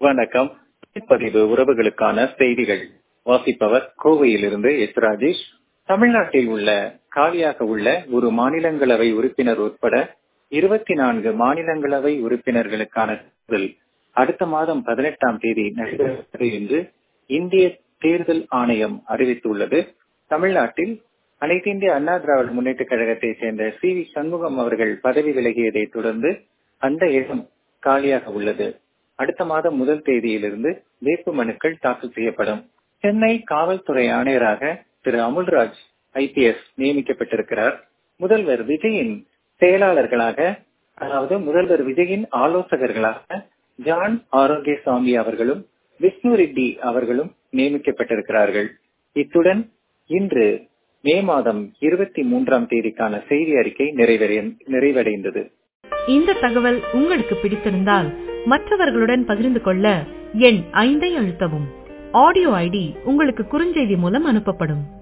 வணக்கம் பதிவு உறவுகளுக்கான செய்திகள் வாசிப்பவர் கோவையிலிருந்து எஸ் ராஜேஷ் தமிழ்நாட்டில் உள்ள காலியாக உள்ள ஒரு மாநிலங்களவை உறுப்பினர் உட்பட இருபத்தி நான்கு மாநிலங்களவை உறுப்பினர்களுக்கான தேர்தல் அடுத்த மாதம் பதினெட்டாம் தேதி நடைபெறுகிறது என்று இந்திய தேர்தல் ஆணையம் அறிவித்துள்ளது தமிழ்நாட்டில் அனைத்து இந்திய அண்ணா திராவிட முன்னேற்ற கழகத்தை சேர்ந்த சி வி சண்முகம் அவர்கள் பதவி விலகியதை தொடர்ந்து அந்த இடம் காலியாக உள்ளது அடுத்த மாதம் முதல் தேதியிலிருந்து வேட்பு மனுக்கள் தாக்கல் செய்யப்படும் சென்னை காவல்துறை ஆணையராக திரு அமுல்ராஜ் ஐபிஎஸ் நியமிக்கப்பட்டிருக்கிறார் முதல்வர் விஜயின் செயலாளர்களாக அதாவது முதல்வர் விஜயின் ஆலோசகர்களாக ஜான் ஆரோக்கியசாமி அவர்களும் விஷ்ணு ரெட்டி அவர்களும் நியமிக்கப்பட்டிருக்கிறார்கள் இத்துடன் இன்று மே மாதம் இருபத்தி மூன்றாம் தேதிக்கான செய்தி அறிக்கை நிறைவடைந்தது இந்த தகவல் உங்களுக்கு பிடித்திருந்தால் மற்றவர்களுடன் பகிர்ந்து கொள்ள எண் ஐந்தை அழுத்தவும் ஆடியோ ஐடி உங்களுக்கு குறுஞ்செய்தி மூலம் அனுப்பப்படும்